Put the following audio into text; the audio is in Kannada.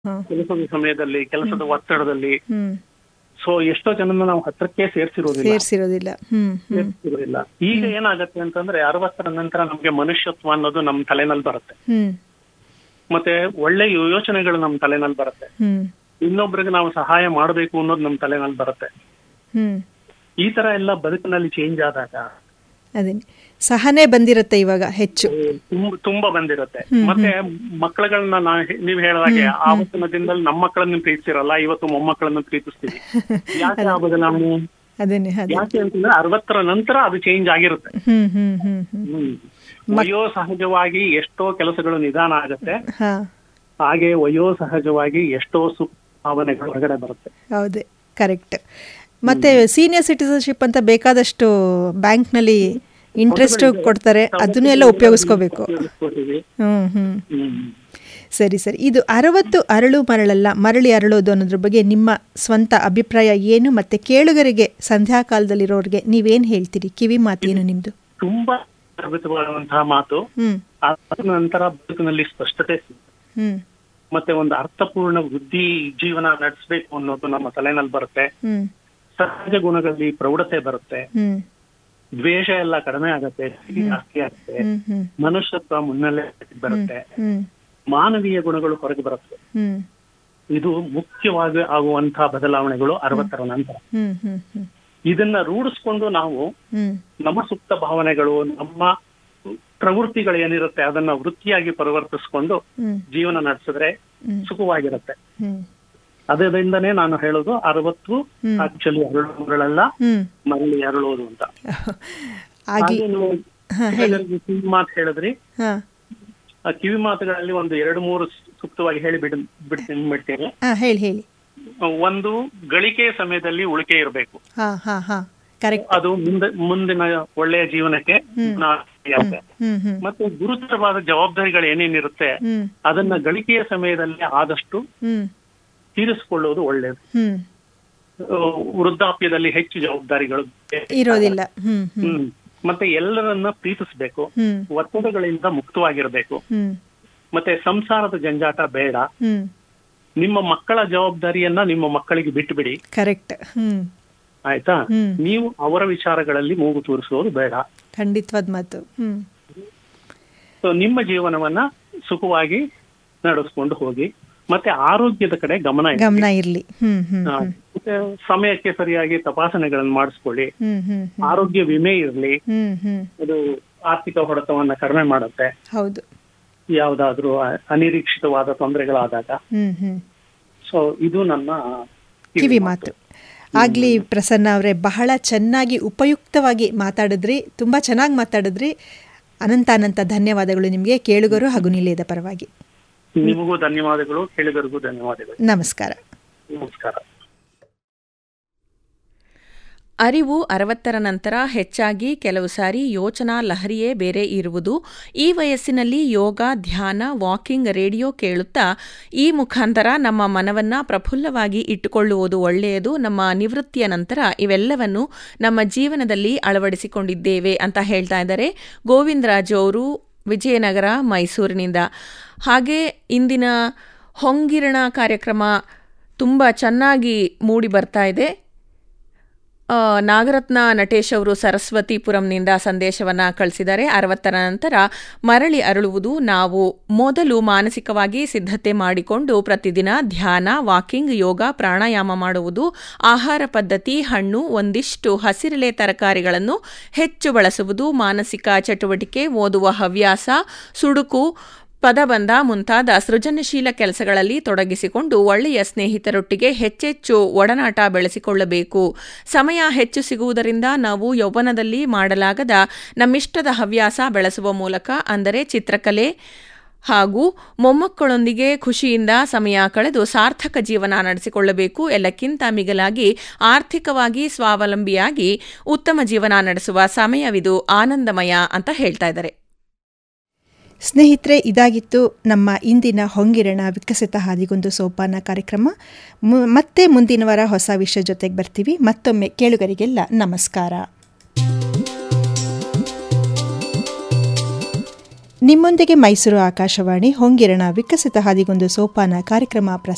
ಹಾ. ಕೆಲಸದ ಸಮಯದಲ್ಲಿ ಕೆಲಸದ ಒತ್ತಡದಲ್ಲಿ ಹ್ಮ್ ಸೊ ಎಷ್ಟೋ ಜನನ ನಾವು ಹತ್ರಕ್ಕೆ ಸೇರ್ಸಿರೋದಿಲ್ಲ ಸೇರ್ಸಿರೋದಿಲ್ಲ ಹ್ಮ್ ಹ್ಮ್ ಸೇರ್ಸಿರೋದಿಲ್ಲ ಈಗ ಏನಾಗತ್ತೆ ಅಂತಂದ್ರೆ ಅರವತ್ತರ ನಂತರ ನಮ್ಗೆ ಮನುಷ್ಯತ್ವ ಅನ್ನೋದು ನಮ್ ತಲೆನಲ್ಲಿ ಬರುತ್ತೆ ಹ್ಮ್ ಮತ್ತೆ ಒಳ್ಳೆ ಯೋಚನೆಗಳು ನಮ್ ತಲೆನಲ್ಲಿ ಬರುತ್ತೆ ಹ್ಮ್ ಇನ್ನೊಬ್ರಿಗೆ ನಾವು ಸಹಾಯ ಮಾಡಬೇಕು ಅನ್ನೋದು ನಮ್ ತಲೆನಲ್ಲಿ ಬರುತ್ತೆ ಹ್ಮ್ ಈ ತರ ಎಲ್ಲ ಬದುಕಿನಲ್ಲಿ ಚೇಂಜ್ ಆದಾಗ ಅದೇ ಸಹನೆ ಬಂದಿರುತ್ತೆ ಇವಾಗ ಹೆಚ್ಚು ತುಂಬ- ತುಂಬಾ ಬಂದಿರುತ್ತೆ ಮತ್ತೆ ಮಕ್ಕಳುಗಳನ್ನ ನಾ ನೀವ್ ಹೇಳಿದಾಗೆ ಆವತ್ತಿನ ದಿನದಲ್ಲಿ ನಮ್ಮ ಮಕ್ಕಳನ್ನ ಪ್ರೀತಿಸಿರಲ್ಲ ಇವತ್ತು ಮೊಮ್ಮಕ್ಕಳನ್ನ ಪ್ರೀತಿಸ್ತೀವಿ ಯಾಕೆ ಆ ಬದಲಾವಣೆ ಅದೇನೆ ಅದೇ ಯಾಕೆ ಅಂತಂದ್ರೆ ಅರವತ್ತರ ನಂತರ ಅದು ಚೇಂಜ್ ಆಗಿರುತ್ತೆ ಹ್ಮ್ ಹ್ಮ್ ಹ್ಮ್ ಹ್ಮ್ ಹ್ಮ್. ವಯೋ ಸಹಜವಾಗಿ ಎಷ್ಟೋ ಕೆಲಸಗಳು ನಿಧಾನ ಆಗತ್ತೆ ಹಾ ಹಾಗೆ ವಯೋ ಸಹಜವಾಗಿ ಎಷ್ಟೋ ಸುಖ ಭಾವನೆಗಳು ಹೊರಗಡೆ ಬರುತ್ತೆ ಹೌದೇ ಕರೆಕ್ಟ್ ಮತ್ತೆ ಸೀನಿಯರ್ ಸಿಟಿಸನ್ಶಿಪ್ ಅಂತ ಬೇಕಾದಷ್ಟು ಬ್ಯಾಂಕ್ನಲ್ಲಿ ಇಂಟ್ರೆಸ್ಟ್ ಕೊಡ್ತಾರೆ ಅದನ್ನು ಎಲ್ಲ ಉಪಯೋಗಿಸ್ಕೋಬೇಕು ಉಪಯೋಗಿಸ್ಕೊತೀವಿ. ಹ್ಮ್ ಹ್ಮ್ ಹ್ಮ್. ಸರಿ ಸರಿ ಇದು ಅರವತ್ತು ಅರಳು ಮರಳಲ್ಲ ಮರಳಿ ಅರಳೋದು ಅನ್ನೋದ್ರ ಬಗ್ಗೆ ನಿಮ್ಮ ಸ್ವಂತ ಅಭಿಪ್ರಾಯ ಏನು ಮತ್ತೆ ಕೇಳುಗರಿಗೆ ಸಂಧ್ಯಾ ಕಾಲದಲ್ಲಿರೋರಿಗೆ ನೀವೇನು ಹೇಳ್ತೀರಿ ಕಿವಿ ಮಾತೇನು ನಿಮ್ದು ತುಂಬಾ ಅದ್ಭುತವಾದಂತಹ ಮಾತು ಹ್ಮ್ ಅದ ನಂತರ ಬದುಕಿನಲ್ಲಿ ಸ್ಪಷ್ಟತೆ ಸಿಗುತ್ತೆ. ಹ್ಮ್ ಮತ್ತೆ ಒಂದು ಅರ್ಥಪೂರ್ಣ ವೃದ್ಧಿ ಜೀವನ ನಡೆಸಬೇಕು ಅನ್ನೋದು ನಮ್ಮ ತಲೆನಲ್ಲಿ ಬರುತ್ತೆ ಹ್ಮ್ ಸಹಜ ಗುಣಗಳಲ್ಲಿ ಪ್ರೌಢತೆ ಬರುತ್ತೆ ಹ್ಮ್ ದ್ವೇಷ ಎಲ್ಲ ಕಡಿಮೆ ಆಗತ್ತೆ ಸಿಹಿ ಜಾಸ್ತಿ ಆಗುತ್ತೆ ಹ್ಮ್ ಹ್ಮ್ ಮನುಷ್ಯತ್ವ ಮುನ್ನೆಲೆ ಬರುತ್ತೆ ಹ್ಮ್ ಮಾನವೀಯ ಗುಣಗಳು ಹೊರಗೆ ಬರುತ್ತೆ ಹ್ಮ್ ಇದು ಮುಖ್ಯವಾಗಿ ಆಗುವಂತಹ ಬದಲಾವಣೆಗಳು ಅರವತ್ತರ ನಂತರ ಹ್ಮ್ ಹ್ಮ್ ಹ್ಮ್ ಇದನ್ನ ರೂಢಿಸ್ಕೊಂಡು ನಾವು ಹ್ಮ್ ನಮ್ಮ ಸುಪ್ತ ಭಾವನೆಗಳು ನಮ್ಮ ಪ್ರವೃತ್ತಿಗಳು ಏನಿರುತ್ತೆ ಅದನ್ನ ವೃತ್ತಿಯಾಗಿ ಪರಿವರ್ತಿಸ್ಕೊಂಡು ಹ್ಮ್ ಜೀವನ ನಡೆಸಿದ್ರೆ ಹ್ಮ್ ಸುಖವಾಗಿರುತ್ತೆ ಹ್ಮ್ ಅದರಿಂದನೇ ನಾನು ಹೇಳೋದು ಅರವತ್ತು ಹ್ಮ್. ಆಕ್ಚುಲಿ ಅರಳುಗಳಲ್ಲ ಹ್ಮ್ ಮರಳಿ ಅರಳೋದು ಅಂತ ಆಗಿ ಹಾಗೆ ನೀವು ಹಾ, ಹೇಳಿ. ಕಿವಿ ಮಾತು ಹೇಳಿದ್ರಿ ಹಾ ಆ ಕಿವಿ ಮಾತುಗಳಲ್ಲಿ ಒಂದು ಎರಡು ಮೂರು ಸೂಕ್ತವಾಗಿ ಹೇಳಿ ಬಿಡ್ ಬಿಡ್ತೀನಿ ಬಿಡ್ತೀನಿ ಹಾ ಹೇಳಿ ಹೇಳಿ ಒಂದು ಗಳಿಕೆ ಸಮಯದಲ್ಲಿ ಉಳಿಕೆ ಇರಬೇಕು ಹಾ ಹಾ ಹಾ ಕರೆಕ್ಟ್ ಅದು ಮುಂದೆ ಮುಂದಿನ ಒಳ್ಳೆಯ ಜೀವನಕ್ಕೆ ನಾ- ಆಗುತ್ತೆ. ಹ್ಮ್ ಹ್ಮ್ ಮತ್ತೆ ಗುರುತರವಾದ ಜವಾಬ್ದಾರಿಗಳು ಏನೇನಿರುತ್ತೆ ಹ್ಮ್ ಅದನ್ನ ಗಳಿಕೆಯ ಸಮಯದಲ್ಲಿ ಆದಷ್ಟು ಹ್ಮ್ ತೀರಿಸಿಕೊಳ್ಳೋದು ಒಳ್ಳೆಯದು ಹ್ಮ್ ಆ, ವೃದ್ಧಾಪ್ಯದಲ್ಲಿ ಹೆಚ್ಚು ಜವಾಬ್ದಾರಿಗಳು ಇರೋದಿಲ್ಲ ಹ್ಮ್ ಹ್ಮ್ ಹ್ಮ್ ಮತ್ತೆ ಎಲ್ಲರನ್ನ ಪ್ರೀತಿಸ್ಬೇಕು ಹ್ಮ್ ಒತ್ತಡಗಳಿಂದ ಮುಕ್ತವಾಗಿರ್ಬೇಕು ಹ್ಮ್ ಮತ್ತೆ ಸಂಸಾರದ ಜಂಜಾಟ ಬೇಡ ಹ್ಮ್ ನಿಮ್ಮ ಮಕ್ಕಳ ಜವಾಬ್ದಾರಿಯನ್ನ ನಿಮ್ಮ ಮಕ್ಕಳಿಗೆ ಬಿಟ್ಟು ಬಿಡಿ ಕರೆಕ್ಟ್ ಹ್ಮ್ ಆಯ್ತಾ ಹ್ಮ್. ನೀವು ಅವರ ವಿಚಾರಗಳಲ್ಲಿ ಮೂಗು ತೂರಿಸೋದು ಬೇಡ ಖಂಡಿತವಾದ ಮಾತು ಹ್ಮ್ ಸೊ ನಿಮ್ಮ ಜೀವನವನ್ನ ಸುಖವಾಗಿ ನಡೆಸ್ಕೊಂಡು ಹೋಗಿ ಮತ್ತೆ ಆರೋಗ್ಯದ ಕಡೆ ಗಮನ ಇಡಿ. ಗಮನ ಇರ್ಲಿ ಹ್ಮ್ ಹ್ಮ್ ಆ, ಮತ್ತೆ ಸಮಯಕ್ಕೆ ಸರಿಯಾಗಿ ತಪಾಸಣೆಗಳನ್ನು ಮಾಡಿಸ್ಕೊಳ್ಳಿ ಹ್ಮ್ ಹ್ಮ್ ಹ್ಮ್ ಆರೋಗ್ಯ ವಿಮೆ ಇರಲಿ ಹ್ಮ್ ಹ್ಮ್ ಅದು ಆರ್ಥಿಕ ಹೊಡೆತವನ್ನ ಕಡಿಮೆ ಮಾಡುತ್ತೆ ಹೌದು ಯಾವ್ದಾದ್ರೂ ಅ- ಅನಿರೀಕ್ಷಿತವಾದ ತೊಂದರೆಗಳಾದಾಗ ಹ್ಮ್ ಹ್ಮ್ ಸೊ ಇದು ನನ್ನ ಕಿವಿ ಮಾತು ಆಗ್ಲಿ ಪ್ರಸನ್ನ ಅವರೇ ಬಹಳ ಚೆನ್ನಾಗಿ ಉಪಯುಕ್ತವಾಗಿ ಮಾತಾಡಿದ್ರಿ ತುಂಬ ಚೆನ್ನಾಗಿ ಮಾತಾಡಿದ್ರಿ ಅನಂತ ಅನಂತ ಧನ್ಯವಾದಗಳು ನಿಮಗೆ ಕೇಳುಗರು ಹಾಗೂ ನಿಲಯದ ಪರವಾಗಿ ನಿಮಗೂ ಧನ್ಯವಾದಗಳು ಕೇಳಿದರಿಗೂ ಧನ್ಯವಾದಗಳು ನಮಸ್ಕಾರ ನಮಸ್ಕಾರ ಅರಿವು ಅರವತ್ತರ ನಂತರ ಹೆಚ್ಚಾಗಿ ಕೆಲವು ಸಾರಿ ಯೋಚನಾ ಲಹರಿಯೇ ಬೇರೆ ಇರುವುದು ಈ ವಯಸ್ಸಿನಲ್ಲಿ ಯೋಗ ಧ್ಯಾನ ವಾಕಿಂಗ್ ರೇಡಿಯೋ ಕೇಳುತ್ತಾ ಈ ಮುಖಾಂತರ ನಮ್ಮ ಮನವನ್ನ ಪ್ರಫುಲ್ಲವಾಗಿ ಇಟ್ಟುಕೊಳ್ಳುವುದು ಒಳ್ಳೆಯದು ನಮ್ಮ ನಿವೃತ್ತಿಯ ನಂತರ ಇವೆಲ್ಲವನ್ನು ನಮ್ಮ ಜೀವನದಲ್ಲಿ ಅಳವಡಿಸಿಕೊಂಡಿದ್ದೇವೆ ಅಂತ ಹೇಳ್ತಾ ಇದ್ದಾರೆ ಗೋವಿಂದರಾಜು ಅವರು ವಿಜಯನಗರ ಮೈಸೂರಿನಿಂದ ಹಾಗೆ ಇಂದಿನ ಹೊಂಗಿರಣ ಕಾರ್ಯಕ್ರಮ ತುಂಬ ಚೆನ್ನಾಗಿ ಮೂಡಿ ಬರ್ತಾ ಇದೆ ಆ, ನಾಗರತ್ನ ನಟೇಶ್ ಅವರು ಸರಸ್ವತಿಪುರಂನಿಂದ ಸಂದೇಶವನ್ನ ಕಳಿಸಿದ್ದಾರೆ ಅರವತ್ತರ ನಂತರ ಮರಳಿ ಅರಳುವುದು ನಾವು ಮೊದಲು ಮಾನಸಿಕವಾಗಿ ಸಿದ್ಧತೆ ಮಾಡಿಕೊಂಡು ಪ್ರತಿದಿನ ಧ್ಯಾನ ವಾಕಿಂಗ್ ಯೋಗ ಪ್ರಾಣಾಯಾಮ ಮಾಡುವುದು ಆಹಾರ ಪದ್ಧತಿ ಹಣ್ಣು ಒಂದಿಷ್ಟು ಹಸಿರೆಲೆ ತರಕಾರಿಗಳನ್ನು ಹೆಚ್ಚು ಬಳಸುವುದು ಮಾನಸಿಕ ಚಟುವಟಿಕೆ ಓದುವ ಹವ್ಯಾಸ ಸುಡುಕು ಪದಬಂಧ ಮುಂತಾದ ಸೃಜನಶೀಲ ಕೆಲಸಗಳಲ್ಲಿ ತೊಡಗಿಸಿಕೊಂಡು ಒಳ್ಳೆಯ ಸ್ನೇಹಿತರೊಟ್ಟಿಗೆ ಹೆಚ್ಚೆಚ್ಚು ಒಡನಾಟ ಬೆಳೆಸಿಕೊಳ್ಳಬೇಕು ಸಮಯ ಹೆಚ್ಚು ಸಿಗುವುದರಿಂದ ನಾವು ಯೌವನದಲ್ಲಿ ಮಾಡಲಾಗದ ನಮ್ಮಿಷ್ಟದ ಹವ್ಯಾಸ ಬೆಳೆಸುವ ಮೂಲಕ ಅಂದರೆ ಚಿತ್ರಕಲೆ ಹಾಗೂ ಮೊಮ್ಮಕ್ಕಳೊಂದಿಗೆ ಖುಷಿಯಿಂದ ಸಮಯ ಕಳೆದು ಸಾರ್ಥಕ ಜೀವನ ನಡೆಸಿಕೊಳ್ಳಬೇಕು ಎಲ್ಲಕ್ಕಿಂತ ಮಿಗಿಲಾಗಿ ಆರ್ಥಿಕವಾಗಿ ಸ್ವಾವಲಂಬಿಯಾಗಿ ಉತ್ತಮ ಜೀವನ ನಡೆಸುವ ಸಮಯವಿದು ಆನಂದಮಯ ಅಂತ ಹೇಳ್ತಾ ಇದ್ದಾರೆ ಸ್ನೇಹಿತರೆ ಇದಾಗಿತ್ತು ನಮ್ಮ ಇಂದಿನ ಹೊಂಗಿರಣ ವಿಕಸಿತ ಹಾದಿಗೊಂದು ಸೋಪಾನ ಕಾರ್ಯಕ್ರಮ ಮು- ಮತ್ತೆ ಮುಂದಿನ ವಾರ ಹೊಸ ವಿಷಯ ಜೊತೆಗೆ ಬರ್ತೀವಿ ಮತ್ತೊಮ್ಮೆ ಕೇಳುಗರಿಗೆಲ್ಲ ನಮಸ್ಕಾರ ನಿಮ್ಮೊಂದಿಗೆ ಮೈಸೂರು ಆಕಾಶವಾಣಿ ಹೊಂಗಿರಣ ವಿಕಸಿತ ಹಾದಿಗೊಂದು ಸೋಪಾನ ಕಾರ್ಯಕ್ರಮ ಪ್ರಸಾರ